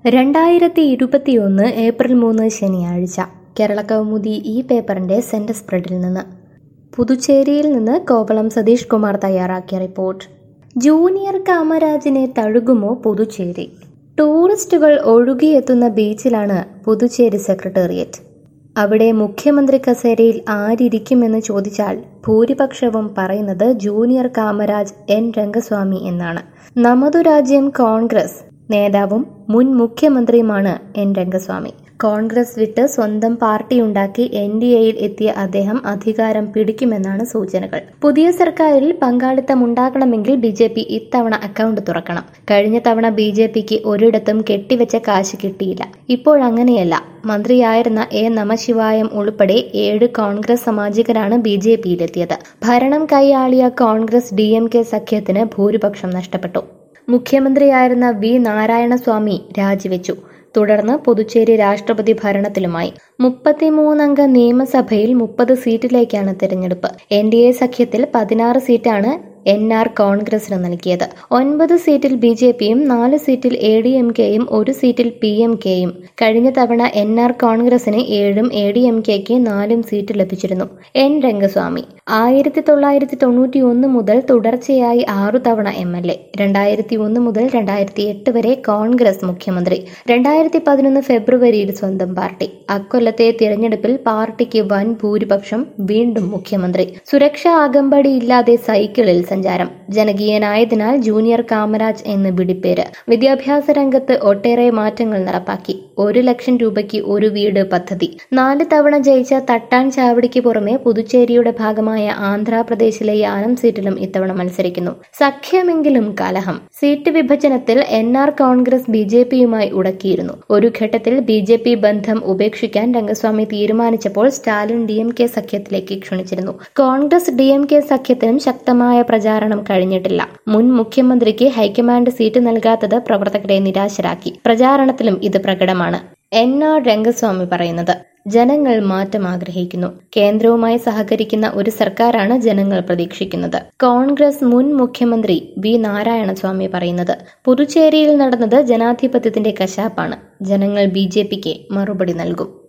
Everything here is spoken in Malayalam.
രണ്ടായിരത്തി ഇരുപത്തിയൊന്ന് ഏപ്രിൽ മൂന്ന് ശനിയാഴ്ച കേരള കൗമുദി ഈ പേപ്പറിന്റെ സെന്റർ സ്പ്രെഡിൽ നിന്ന് പുതുച്ചേരിയിൽ നിന്ന് കോവളം സതീഷ് കുമാർ തയ്യാറാക്കിയ റിപ്പോർട്ട് ജൂനിയർ കാമരാജിനെ തഴുകുമോ പുതുച്ചേരി ടൂറിസ്റ്റുകൾ ഒഴുകിയെത്തുന്ന ബീച്ചിലാണ് പുതുച്ചേരി സെക്രട്ടേറിയറ്റ് അവിടെ മുഖ്യമന്ത്രി കസേരയിൽ ആരിയ്ക്കുമെന്ന് ചോദിച്ചാൽ ഭൂരിപക്ഷവും പറയുന്നത് ജൂനിയർ കാമരാജ് എൻ രംഗസ്വാമി എന്നാണ് നമതു രാജ്യം കോൺഗ്രസ് നേതാവും മുൻ മുഖ്യമന്ത്രിയുമാണ് എൻ രംഗസ്വാമി കോൺഗ്രസ് വിട്ട് സ്വന്തം പാർട്ടിയുണ്ടാക്കി എൻ ഡി എയിൽ എത്തിയ അദ്ദേഹം അധികാരം പിടിക്കുമെന്നാണ് സൂചനകൾ പുതിയ സർക്കാരിൽ പങ്കാളിത്തമുണ്ടാകണമെങ്കിൽ ബി ജെ പി ഇത്തവണ അക്കൗണ്ട് തുറക്കണം കഴിഞ്ഞ തവണ ബി ജെ പിക്ക് ഒരിടത്തും കെട്ടിവെച്ച കാശ് കിട്ടിയില്ല ഇപ്പോഴങ്ങനെയല്ല മന്ത്രിയായിരുന്ന എ നമശിവായം ഉൾപ്പെടെ ഏഴ് കോൺഗ്രസ് സാമാജികരാണ് ബി ജെ പിയിലെത്തിയത് ഭരണം കൈയാളിയ കോൺഗ്രസ് ഡി എം കെ സഖ്യത്തിന് ഭൂരിപക്ഷം നഷ്ടപ്പെട്ടു മുഖ്യമന്ത്രിയായിരുന്ന വി നാരായണസ്വാമി രാജിവെച്ചു തുടർന്ന് പുതുച്ചേരി രാഷ്ട്രപതി ഭരണത്തിലുമായി മുപ്പത്തിമൂന്നംഗ നിയമസഭയിൽ മുപ്പത് സീറ്റിലേക്കാണ് തിരഞ്ഞെടുപ്പ് എൻ ഡി എ സഖ്യത്തിൽ പതിനാറ് സീറ്റാണ് എൻ ആർ കോൺഗ്രസിന് നൽകിയത് ഒൻപത് സീറ്റിൽ ബി ജെ പിയും നാല് സീറ്റിൽ എ ഡി എം കെയും ഒരു സീറ്റിൽ പി എം കെയും കഴിഞ്ഞ തവണ എൻ ആർ കോൺഗ്രസിന് ഏഴും എ ഡി എം കെക്ക് നാലും സീറ്റ് ലഭിച്ചിരുന്നു എൻ രംഗസ്വാമി ആയിരത്തി തൊള്ളായിരത്തി തൊണ്ണൂറ്റി ഒന്ന് മുതൽ തുടർച്ചയായി ആറു തവണ എം എൽ എ രണ്ടായിരത്തി ഒന്ന് മുതൽ രണ്ടായിരത്തി എട്ട് വരെ കോൺഗ്രസ് മുഖ്യമന്ത്രി രണ്ടായിരത്തി പതിനൊന്ന് ഫെബ്രുവരിയിൽ സ്വന്തം പാർട്ടി അക്കൊല്ലത്തെ തിരഞ്ഞെടുപ്പിൽ പാർട്ടിക്ക് വൻ ഭൂരിപക്ഷം വീണ്ടും മുഖ്യമന്ത്രി സുരക്ഷാ അകമ്പടിയില്ലാതെ സൈക്കിളിൽ സഞ്ചാരം ജനകീയനായതിനാൽ ജൂനിയർ കാമരാജ് എന്ന് വിടിപ്പേര് വിദ്യാഭ്യാസ രംഗത്ത് ഒട്ടേറെ മാറ്റങ്ങൾ നടപ്പാക്കി ഒരു ലക്ഷം രൂപയ്ക്ക് ഒരു വീട് പദ്ധതി നാല് തവണ ജയിച്ച തട്ടാൻ ചാവടിക്ക് പുറമെ പുതുച്ചേരിയുടെ ഭാഗമായ ആന്ധ്രാപ്രദേശിലെ യാനം സീറ്റിലും ഇത്തവണ മത്സരിക്കുന്നു സഖ്യമെങ്കിലും കലഹം സീറ്റ് വിഭജനത്തിൽ N R Congress B J പിയുമായി ഉടക്കിയിരുന്നു ഒരു ഘട്ടത്തിൽ ബി ജെ പി ബന്ധം ഉപേക്ഷിക്കാൻ രംഗസ്വാമി തീരുമാനിച്ചപ്പോൾ സ്റ്റാലിൻ ഡി എം കെ സഖ്യത്തിലേക്ക് ക്ഷണിച്ചിരുന്നു കോൺഗ്രസ് ഡി എം കെ സഖ്യത്തിനും ശക്തമായ പ്രചാരണം കഴിഞ്ഞിട്ടില്ല മുൻ മുഖ്യമന്ത്രിക്ക് ഹൈക്കമാൻഡ് സീറ്റ് നൽകാത്തത് പ്രവർത്തകരെ നിരാശരാക്കി പ്രചാരണത്തിലും ഇത് പ്രകടമാണ് എൻ ആർ രംഗസ്വാമി പറയുന്നത് ജനങ്ങൾ മാറ്റം ആഗ്രഹിക്കുന്നു കേന്ദ്രവുമായി സഹകരിക്കുന്ന ഒരു സർക്കാരാണ് ജനങ്ങൾ പ്രതീക്ഷിക്കുന്നത് കോൺഗ്രസ് മുൻ മുഖ്യമന്ത്രി വി നാരായണസ്വാമി പറയുന്നത് പുതുച്ചേരിയിൽ നടന്നത് ജനാധിപത്യത്തിന്റെ കശാപ്പാണ് ജനങ്ങൾ ബി മറുപടി നൽകും